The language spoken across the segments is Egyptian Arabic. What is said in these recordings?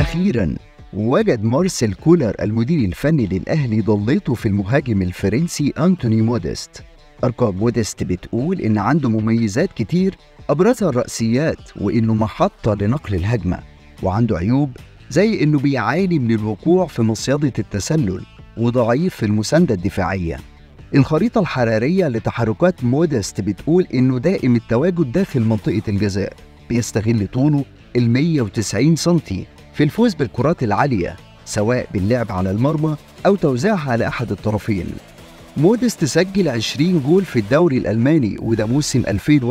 وأخيرا وجد مارسيل كولر المدير الفني للأهلي ضلته في المهاجم الفرنسي أنتوني موديست أرقام موديست بتقول إن عنده مميزات كتير أبرزها الرأسيات وإنه محطة لنقل الهجمة وعنده عيوب زي إنه بيعاني من الوقوع في مصيدة التسلل وضعيف في المساندة الدفاعية الخريطة الحرارية لتحركات موديست بتقول إنه دائم التواجد داخل منطقة الجزاء بيستغل طوله ال 190 سنتي في الفوز بالكرات العالية سواء باللعب على المرمى أو توزيعها على أحد الطرفين موديست سجل 20 جول في الدوري الألماني وده موسم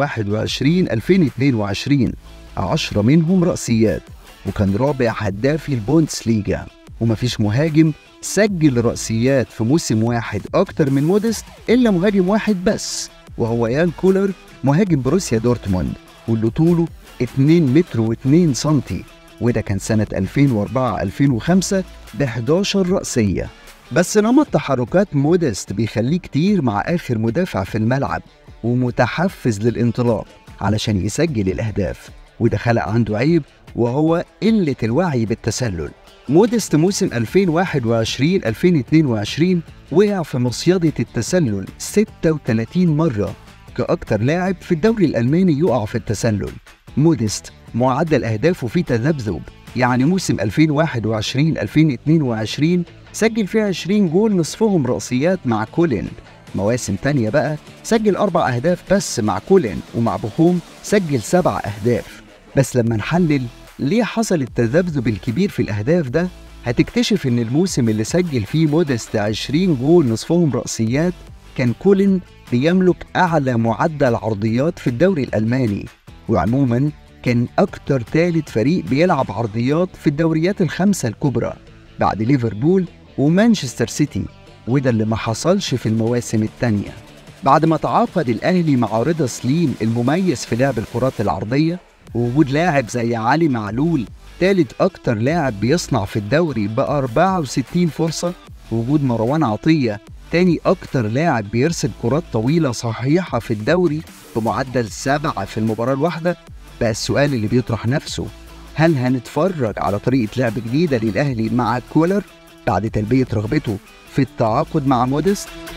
2021-2022 عشرة منهم رأسيات وكان رابع هداف البوندسليجا ومفيش مهاجم سجل رأسيات في موسم واحد أكتر من موديست إلا مهاجم واحد بس وهو يان كولر مهاجم بروسيا دورتموند واللي طوله 2 متر و2 سنتي وده كان سنة 2004-2005 ب 11 رأسية بس نمط تحركات موديست بيخليه كتير مع آخر مدافع في الملعب ومتحفز للانطلاق علشان يسجل الأهداف وده خلق عنده عيب وهو قلة الوعي بالتسلل موديست موسم 2021-2022 وقع في مصيدة التسلل 36 مرة كأكتر لاعب في الدوري الألماني يقع في التسلل موديست معدل أهدافه فيه تذبذب يعني موسم 2021-2022 سجل فيه 20 جول نصفهم رأسيات مع كولين مواسم تانية بقى سجل أربع أهداف بس مع كولين ومع بوخوم سجل سبع أهداف بس لما نحلل ليه حصل التذبذب الكبير في الأهداف ده هتكتشف إن الموسم اللي سجل فيه مودست 20 جول نصفهم رأسيات كان كولين بيملك أعلى معدل عرضيات في الدوري الألماني وعموما كان أكتر ثالث فريق بيلعب عرضيات في الدوريات الخمسة الكبرى بعد ليفربول ومانشستر سيتي وده اللي ما حصلش في المواسم التانية بعد ما تعاقد الأهلي مع رضا سليم المميز في لعب الكرات العرضية ووجود لاعب زي علي معلول تالت أكتر لاعب بيصنع في الدوري ب 64 فرصة وجود مروان عطية تاني أكتر لاعب بيرسل كرات طويلة صحيحة في الدوري بمعدل سبعة في المباراة الواحدة بقى السؤال اللي بيطرح نفسه هل هنتفرج على طريقة لعب جديدة للأهلي مع كولر بعد تلبية رغبته في التعاقد مع موديست؟